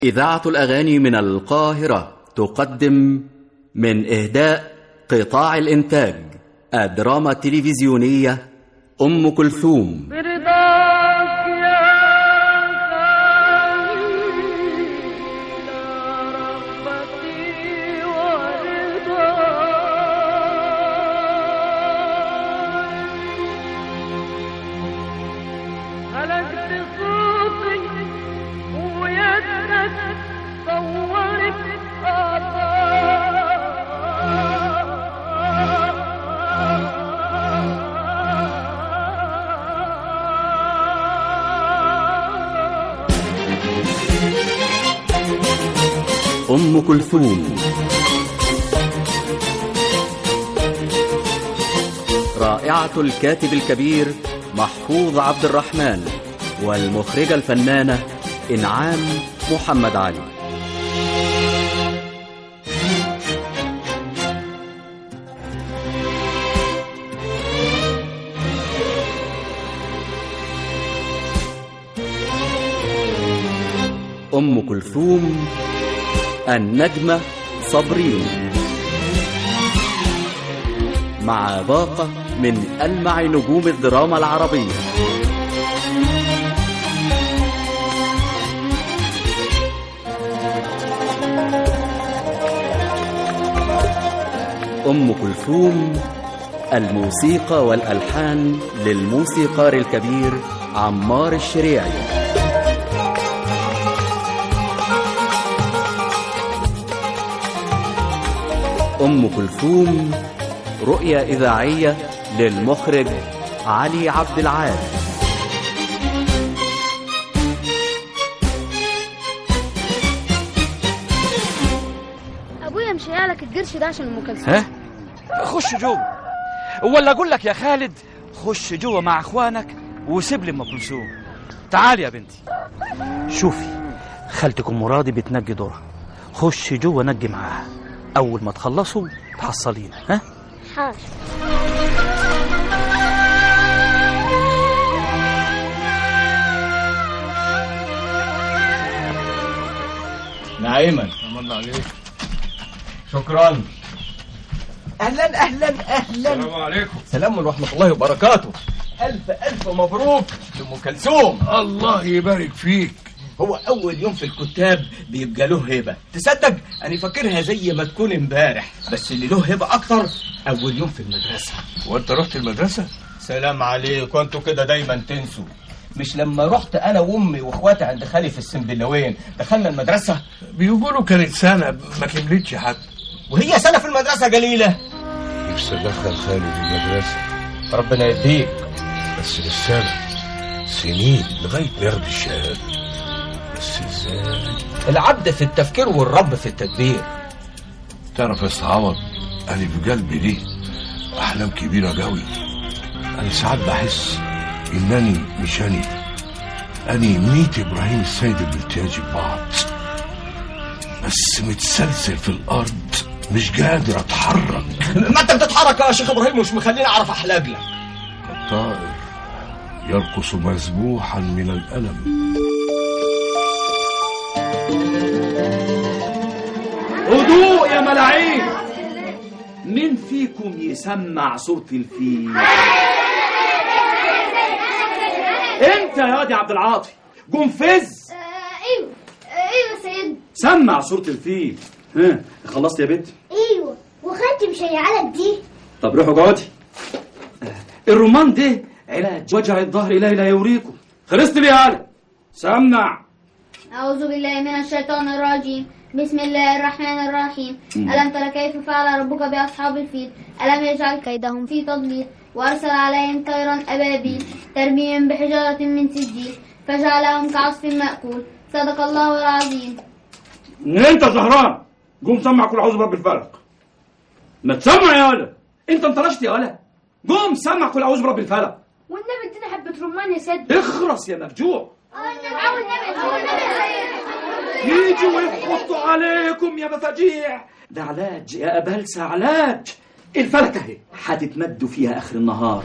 إذاعة الأغاني من القاهرة تقدم من إهداء قطاع الإنتاج الدراما التلفزيونية أم كلثوم برضاك يا خليل رغبتي ورضاي خلقت صوتي ويدك صورت أم كلثوم رائعة الكاتب الكبير محفوظ عبد الرحمن والمخرجة الفنانة إنعام محمد علي أم كلثوم النجمة صابرين مع باقة من ألمع نجوم الدراما العربية أم كلثوم الموسيقى والألحان للموسيقار الكبير عمار الشريعي أم كلثوم رؤية إذاعية للمخرج علي عبد العال ابويا مش هيعلك القرش ده عشان ام كلثوم ها خش جوه ولا اقول لك يا خالد خش جوه مع اخوانك وسيب لي ام كلثوم تعالي يا بنتي شوفي خالتك ام راضي بتنجي دورها خش جوه نجي معاها اول ما تخلصوا تحصلينا ها حاضر نعيما الله عليك شكرا اهلا اهلا اهلا السلام عليكم سلام ورحمه الله وبركاته الف الف مبروك لام كلثوم الله يبارك فيك هو اول يوم في الكتاب بيبقى له هبه تصدق انا فاكرها زي ما تكون امبارح بس اللي له هبه اكتر اول يوم في المدرسه وانت رحت المدرسة سلام عليكم انتوا كده دايما تنسوا مش لما رحت انا وامي واخواتي عند خالي في السنبلاوين دخلنا المدرسه بيقولوا كانت سنة ما كملتش حتى وهي سنه في المدرسه قليله نفسي ادخل خالد المدرسة ربنا يديك بس للسنة سنين لغاية ما ياخد الشهادة بس ازاي العبد في التفكير والرب في التدبير تعرف يا أستاذ عوض انا في قلبي دي احلام كبيرة قوي انا ساعات بحس انني مش اني اني ميت ابراهيم السيد البلتاجي ببعض بس متسلسل في الارض مش قادر اتحرك ما انت بتتحرك يا شيخ ابراهيم مش مخليني اعرف احلاق لك الطائر يرقص مذبوحا من الألم هدوء يا ملاعين مين فيكم يسمع صورة الفيل انت يا واد يا عبد العاطي قوم فز ايوه ايوه سيد سمع صورة الفيل ها خلصت يا بنت ايوه وخالتي مش هيعلك دي طب روحوا اقعدي الرمان ده علاج وجع الظهر الهي لا يوريكم خلصت ليه يالا سمع أعوذ بالله من الشيطان الرجيم بسم الله الرحمن الرحيم ألم تر كيف فعل ربك بأصحاب الفيل ألم يجعل كيدهم في تضليل وأرسل عليهم طيرا أبابيل ترميهم بحجارة من سجيل فجعلهم كعصف مأكول صدق الله العظيم انت زهران قوم سمع كل اعوذ برب الفلق ما تسمع يا ولا انت انطرشت يا ولا قوم سمع كل اعوذ برب الفلق والنبي ادينا حبة رمان يا سيد اخرس يا مفجوع والنبي يجوا ويحطوا عليكم يا مفاجيع ده علاج يا أبلسة علاج الفلكة اهي هتتمدوا فيها آخر النهار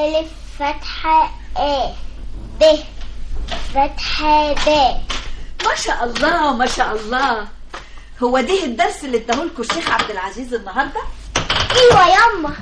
ألف فتحة A ب فتحة د ما شاء الله ما شاء الله هو ده الدرس اللي اداهولكوا الشيخ عبد العزيز النهارده أيوة يما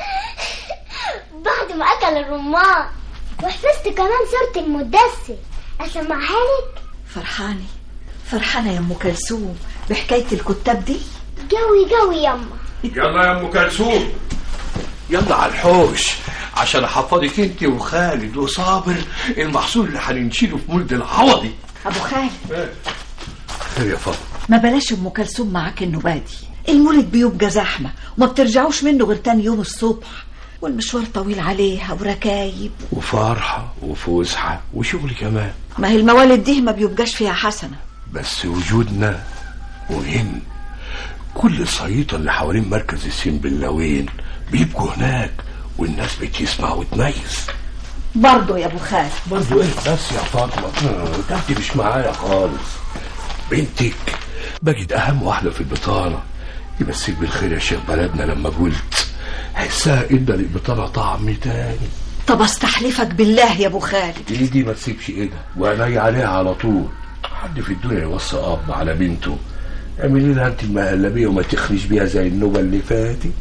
بعد ما أكل الرمان وحفظت كمان سورة المدثر أسمعها لك فرحانه فرحانه يا ام كلثوم بحكايه الكتاب دي جوي جوي يما يلا يا ام كلثوم يلا على الحوش عشان احفظك انت وخالد وصابر المحصول اللي هننشيله في مولد العوضي ابو خالد خير يا فاطمه ما بلاش ام كلثوم معاك النبادي المولد بيبقى زحمه وما بترجعوش منه غير تاني يوم الصبح والمشوار طويل عليها وركايب وفرحه وفسحه وشغل كمان ما هي الموالد دي ما بيبقاش فيها حسنه بس وجودنا مهم كل الصييطة اللي حوالين مركز السنبلاوين بيبقوا هناك والناس بتسمع وتميز برضه يا ابو خالد برضو ايه بس يا فاطمة آه، انت مش معايا خالص بنتك بجد اهم واحدة في البطانة يمسك بالخير يا شيخ بلدنا لما قلت حسها ادى للبطانة طعم تاني طب استحلفك بالله يا ابو خالد ايدي ما تسيبش ايدها وعيني عليها على طول حد في الدنيا يوصي اب على بنته اعملي لها انت المهلبيه وما تخرج بيها زي النوبه اللي فاتت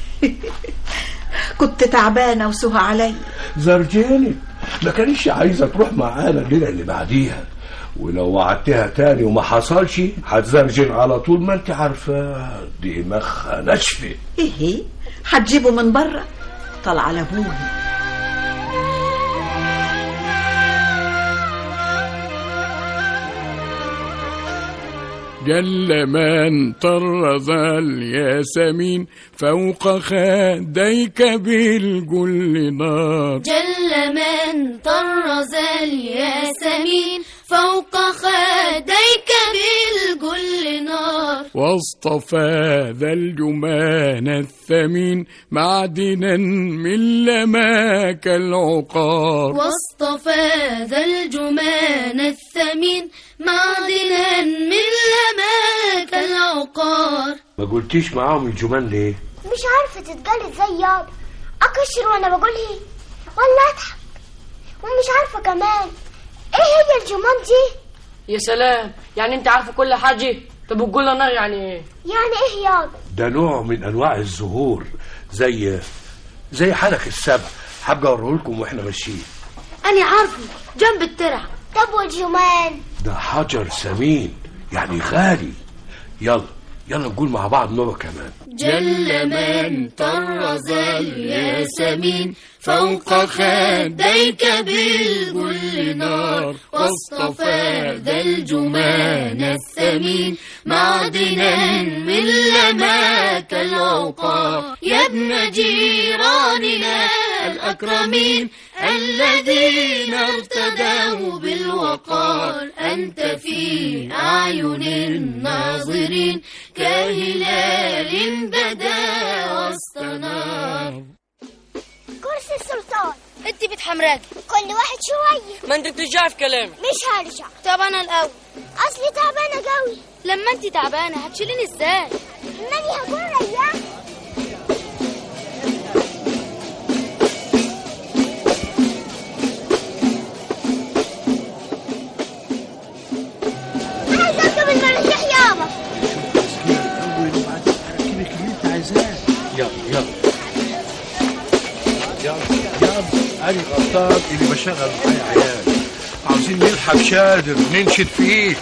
كنت تعبانه وسوها عليا زرجانة ما كانش عايزه تروح معانا الليله اللي بعديها ولو وعدتها تاني وما حصلش هتزرجن على طول ما انت عارفه دماغها ناشفه ايه هتجيبه من بره طلع على ابوه جل من طرز الياسمين فوق خديك بالجل نار جل من طرز الياسمين فوق خديك بالجل نار واصطفى ذا الجمان الثمين معدنا من لماك العقار واصطفى ذا الجمان الثمين معدنا من لماك العقار ما قلتيش معاهم الجمان ليه مش عارفة تتجلد زي يابا أكشر وأنا بقول هي ولا أضحك ومش عارفة كمان إيه هي الجمان دي يا سلام يعني انت عارفه كل حاجه طب وتقول لنا يعني ايه يعني إيه يابا ده نوع من انواع الزهور زي زي حلق السبع حابة اوريهولكم واحنا ماشيين أنا عارفه جنب الترع طب والجمان ده حجر ثمين يعني غالي يلا يلا نقول مع بعض نوع كمان جل من طرز الياسمين فوق خديك بالجل نار واصطفى ذا الجمان الثمين معدنا من لماك العقار يا ابن جيراننا الأكرمين الذين ارتدوا بالوقار أنت في أعين الناظرين كهلال بدا وسط نار كرسي السلطان انت بتحمراكي كل واحد شوية ما انت بترجع في كلامي مش هرجع طب انا الاول أصلي تعبانة قوي لما انت تعبانه هتشيليني ازاي ماني هكون رياح عايزة أركب المراجيح يابا يلا يلا يلا يلا أنا غلطان اللي بشغل معايا عيال عاوزين نلحق شادر ننشد فيه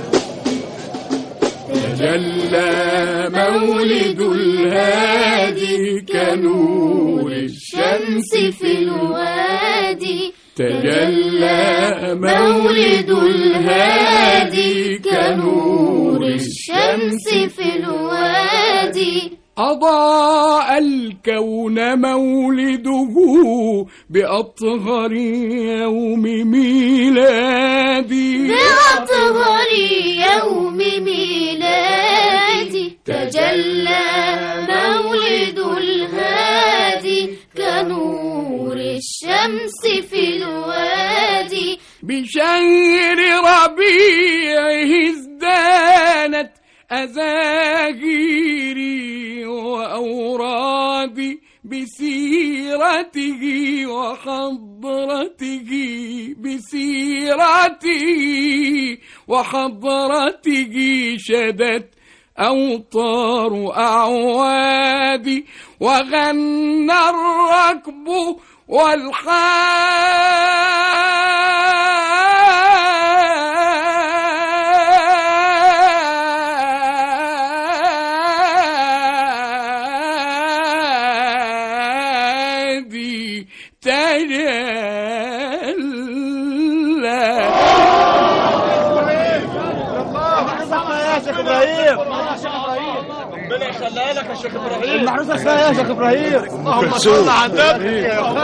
تجلى مولد الهادي كنور الشمس في الوادي تجلى مولد الهادي كنور الشمس في الوادي أضاء الكون مولده بأطهر يوم ميلادي بأطهر يوم ميلادي تجلى مولد الهادي كنور الشمس في الوادي بشهر ربيعه ازدانت أزاهيري وأورادي الأعواد بسيرته وحضرته بسيرته وحضرته شدت أوطار أعوادي وغنى الركب والحادي تجلى ربنا يخليها لك يا شيخ ابراهيم المعروسه اسمها يا شيخ ابراهيم اللهم صل على النبي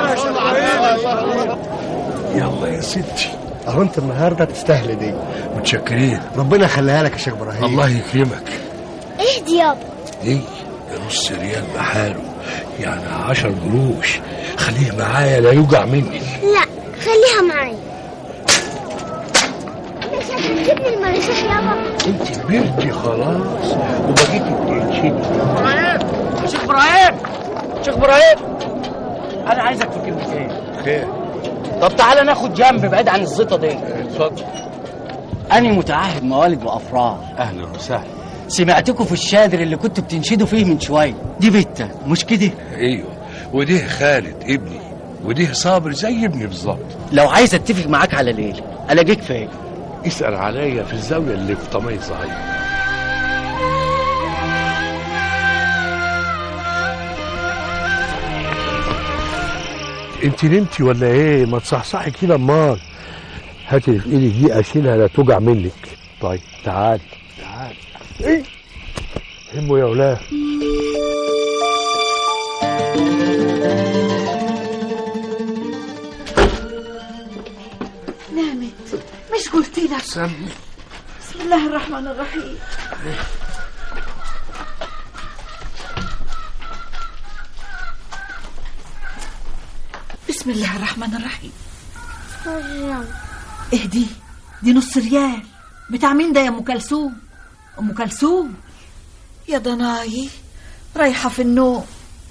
يلا يا ستي اهو انت النهارده تستاهل دي متشكرين ربنا يخليها لك يا شيخ ابراهيم الله يكرمك اهدي يابا ايه ده نص ريال بحاله يعني عشر قروش خليه معايا لا يوجع مني لا خليها معايا مش هتجيبني المريخ يابا انت كبرتي خلاص وبقيتي بتنشدي شيخ ابراهيم شيخ ابراهيم انا عايزك في كلمتين خير طب تعالى ناخد جنب بعيد عن الزيطه دي اتفضل أنا متعهد موالد وأفراح اهلا وسهلا سمعتكم في الشادر اللي كنتوا بتنشدوا فيه من شوية دي بيتك مش كده ايوه وده خالد ابني وده صابر زي ابني بالظبط لو عايز اتفق معاك على ليلة ألاقيك فين اسأل عليا في الزاوية اللي في طمي صحيح انت نمتي ولا ايه ما تصحصحي كده امال هاتي اللي في ايدك دي اشيلها لا توجع منك طيب تعال تعال ايه هموا يا اولاد نامت مش قلت لك سمي بسم الله الرحمن الرحيم بسم الله الرحمن الرحيم اهدي دي نص ريال بتاع مين ده يا ام كلثوم ام كلثوم يا ضناي رايحه في النوم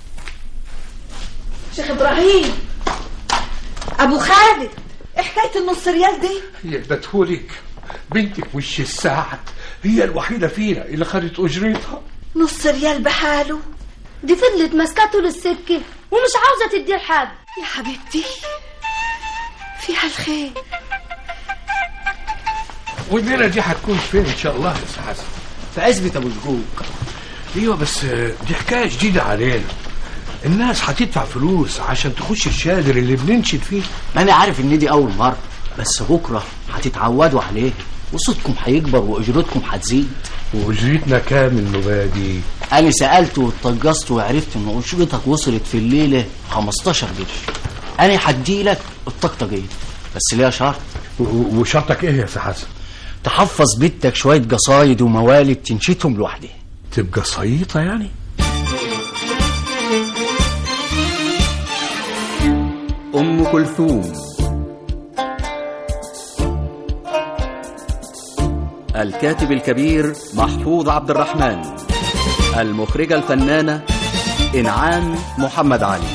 شيخ ابراهيم ابو خالد ايه حكايه النص ريال دي يثبتهولك بنتك وش الساعد هي الوحيدة فينا اللي خدت أجرتها نص ريال بحاله دي فضلت ماسكاه طول السكه ومش عاوزه تديه لحد يا حبيبتي فيها الخير والليلة دي هتكون فين إن شاء الله يا أستاذ حسن في عزبة ابو شجوك ايوه بس دي حكايه جديده علينا الناس هتدفع فلوس عشان تخش الشادر اللي بننشد فيه ما انا عارف ان دي اول مرة بس بكرة هتتعودوا عليه وصوتكم هيكبر واجرتكم هتزيد واجرتنا كام المبادئ انا سألت واتجصت وعرفت ان اجرتك وصلت في الليلة 15 قرش انا هديلك الطقطقية بس ليها شرط وشرطك ايه يا أستاذ حسن تحفظ بنتك شوية قصايد وموالد تنشدهم لوحدها تبقى صييطه يعني أم كلثوم الكاتب الكبير محفوظ عبد الرحمن المخرجة الفنانة إنعام محمد علي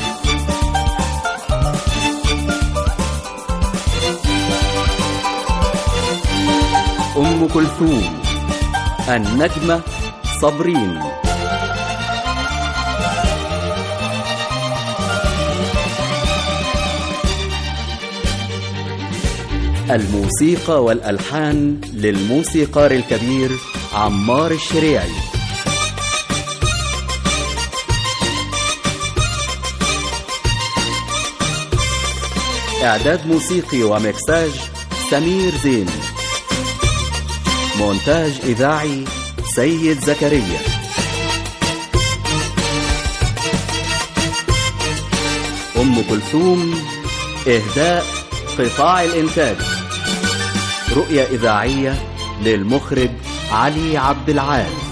أم كلثوم النجمة صابرين الموسيقى والألحان للموسيقار الكبير عمار الشريعي إعداد موسيقي ومكساج سمير زين مونتاج إذاعي سيد زكريا أم كلثوم إهداء قطاع الإنتاج رؤية إذاعية للمخرج علي عبد العال